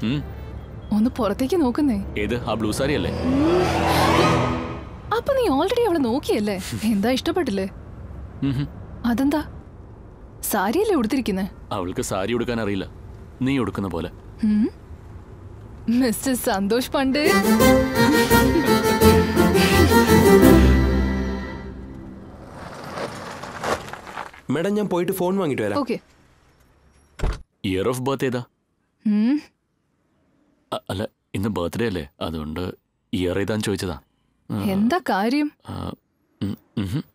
ഉം, ഒന്ന് പുറത്തേക്ക് നോക്കുന്നേ ഏത് ആ ബ്ലൂ സാരി അല്ലേ അപ്പൊ നീ ഓൾറെഡി അവളെ നോക്കിയല്ലേ എന്താ ഇഷ്ടപ്പെട്ടില്ലേ ഉം ഹും. അതെന്താ സാരിയല്ലേ ഉടുത്തിരിക്കുന്നേ അവൾക്ക് സാരി ഉടുക്കാൻ അറിയില്ല നീ ഉടുക്കുന്ന പോലെ മിസ്റ്റർ സന്തോഷ് പണ്ട് മേഡം ഞാൻ പോയിട്ട് ഫോൺ വാങ്ങിട്ട് വരാം ഓക്കെ ഇയർ ഓഫ് ബർത്ത് ഏതാ അ- അല്ല ഇന്ന് ബർത്ത്ഡേ അല്ലേ അതുകൊണ്ട് ഇയർ ഏതാന്ന് ചോദിച്ചതാ ആ, എന്താ കാര്യം ആ, ഉം, ഉം ഹും.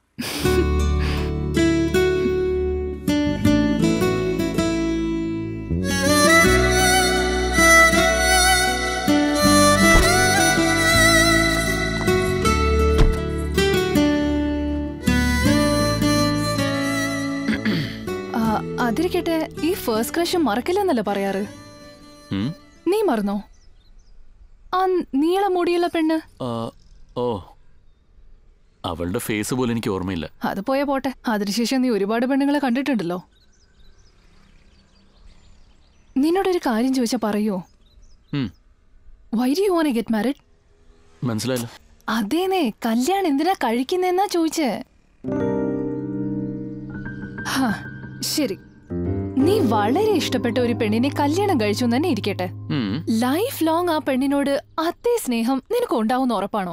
ആ, അതിരിക്കട്ടെ ഈ ഫസ്റ്റ് ക്രഷ് മറക്കില്ലെന്നല്ല പറയാറ് ഉം? നീ മറന്നോ ആ നീള മുടിയുള്ള പെണ്ണ് ആ, ഓ അവളുടെ ഫേസ് പോലും എനിക്ക് ഓർമ്മയില്ല അത് പോയാ പോട്ടെ അതിനുശേഷം നീ ഒരുപാട് പെണ്ണുങ്ങളെ കണ്ടിട്ടുണ്ടല്ലോ നിന്നോടൊരു കാര്യം ചോദിച്ചാ പറയോ ഉം, why do you want get married മനസ്സിലായില്ല അതേനേ കല്യാണം എന്തിനാ കഴിക്കുന്നെന്നാ ചോദിച്ചേ ഹാ, ശരി നീ വളരെ ഇഷ്ടപ്പെട്ട ഒരു പെണ്ണിനെ കല്യാണം കഴിച്ചു എന്ന് തന്നെ ഇരിക്കട്ടെ ഉം. ലൈഫ് ലോങ് ആ പെണ്ണിനോട് അതേ സ്നേഹം നിനക്ക് ഉണ്ടാവുന്ന ഉറപ്പാണോ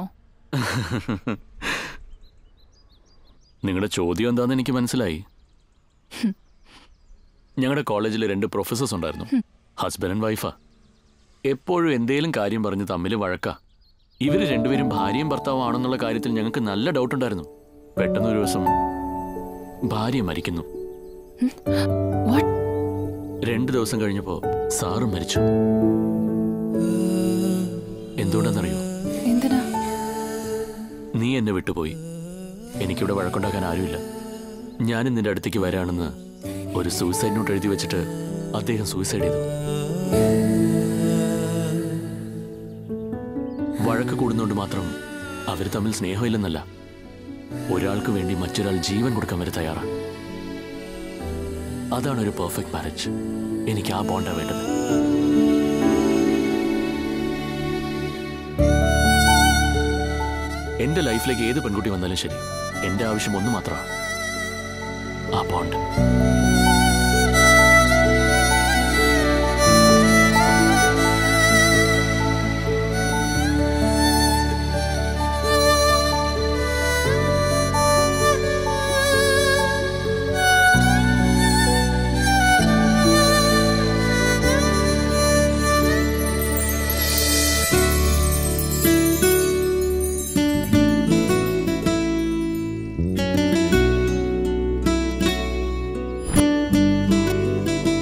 നിങ്ങളുടെ ചോദ്യം എന്താന്ന് എനിക്ക് മനസ്സിലായി ഞങ്ങളുടെ കോളേജിൽ രണ്ട് പ്രൊഫസേഴ്സ് ഉണ്ടായിരുന്നു ഹസ്ബൻഡ് ആൻഡ് വൈഫാ എപ്പോഴും എന്തേലും കാര്യം പറഞ്ഞ് തമ്മിൽ വഴക്കാ ഇവര് രണ്ടുപേരും ഭാര്യയും ഭർത്താവും ആണെന്നുള്ള കാര്യത്തിൽ ഞങ്ങൾക്ക് നല്ല ഡൗട്ട് ഉണ്ടായിരുന്നു പെട്ടെന്ന് ഒരു ദിവസം ഭാര്യ മരിക്കുന്നു വാട്ട് രണ്ട് ദിവസം കഴിഞ്ഞപ്പോ സാറ് മരിച്ചു എന്തുകൊണ്ടാണെന്നറിയോ എന്തിനാ നീ എന്നെ വിട്ടുപോയി എനിക്കിവിടെ വഴക്കുണ്ടാക്കാൻ ആരുമില്ല ഞാനും നിന്റെ അടുത്തേക്ക് വരാണെന്ന് ഒരു സൂയിസൈഡ് നോട്ട് എഴുതി വെച്ചിട്ട് അദ്ദേഹം സൂയിസൈഡ് ചെയ്തു വഴക്ക് കൂടുന്നോണ്ട് മാത്രം അവർ തമ്മിൽ സ്നേഹമില്ലെന്നല്ല ഒരാൾക്ക് വേണ്ടി മറ്റൊരാൾ ജീവൻ കൊടുക്കാൻ വരെ തയ്യാറാണ് അതാണ് ഒരു പെർഫെക്റ്റ് മാരേജ് എനിക്ക് ആ ബോണ്ടാ വേണ്ടത് എന്റെ ലൈഫിലേക്ക് ഏത് പെൺകുട്ടി വന്നാലും ശരി എന്റെ ആവശ്യം ഒന്ന് മാത്രമാണ് ആ ബോണ്ട്